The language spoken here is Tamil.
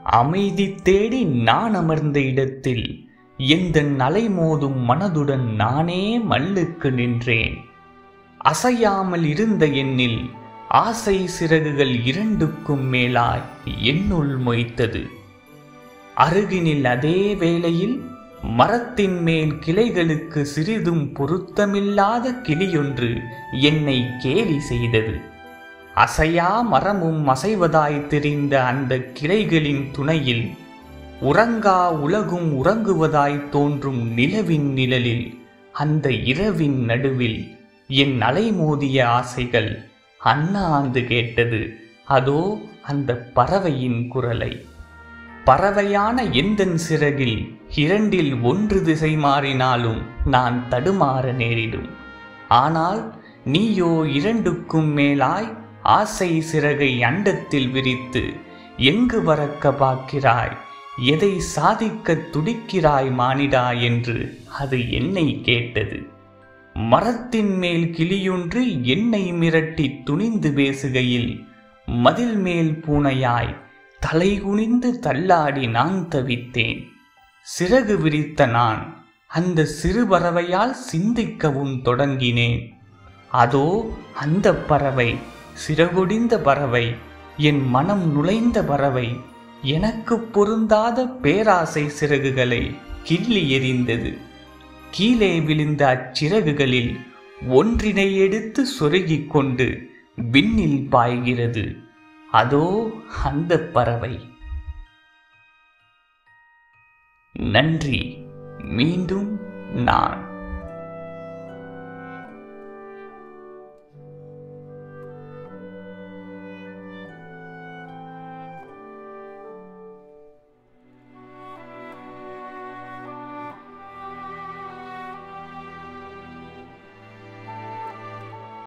அமைதி தேடி நான் அமர்ந்த இடத்தில் எந்த அலைமோதும் மனதுடன் நானே மல்லுக்கு நின்றேன் அசையாமல் இருந்த எண்ணில் ஆசை சிறகுகள் இரண்டுக்கும் மேலாய் என்னுள் மொய்த்தது அருகினில் அதே வேளையில் மரத்தின் மேல் கிளைகளுக்கு சிறிதும் பொருத்தமில்லாத கிளியொன்று என்னை கேலி செய்தது அசையா மரமும் அசைவதாய் தெரிந்த அந்த கிளைகளின் துணையில் உறங்கா உலகும் உறங்குவதாய் தோன்றும் நிலவின் நிழலில் அந்த இரவின் நடுவில் என் அலைமோதிய ஆசைகள் அண்ணாந்து கேட்டது அதோ அந்த பறவையின் குரலை பறவையான எந்தன் சிறகில் இரண்டில் ஒன்று திசை மாறினாலும் நான் தடுமாற நேரிடும் ஆனால் நீயோ இரண்டுக்கும் மேலாய் ஆசை சிறகை அண்டத்தில் விரித்து எங்கு வரக்க பார்க்கிறாய் எதை சாதிக்கத் துடிக்கிறாய் மானிடா என்று அது என்னை கேட்டது மரத்தின் மேல் கிளியொன்று என்னை மிரட்டி துணிந்து பேசுகையில் மதில் மேல் பூனையாய் தலை குனிந்து தள்ளாடி நான் தவித்தேன் சிறகு விரித்த நான் அந்த சிறு பறவையால் சிந்திக்கவும் தொடங்கினேன் அதோ அந்த பறவை சிறகுடிந்த பறவை என் மனம் நுழைந்த பறவை எனக்கு பொருந்தாத பேராசை சிறகுகளை கிள்ளி எறிந்தது கீழே விழுந்த அச்சிறகுகளில் ஒன்றினை எடுத்து சொருகிக் கொண்டு விண்ணில் பாய்கிறது அதோ அந்த பறவை நன்றி மீண்டும் நான்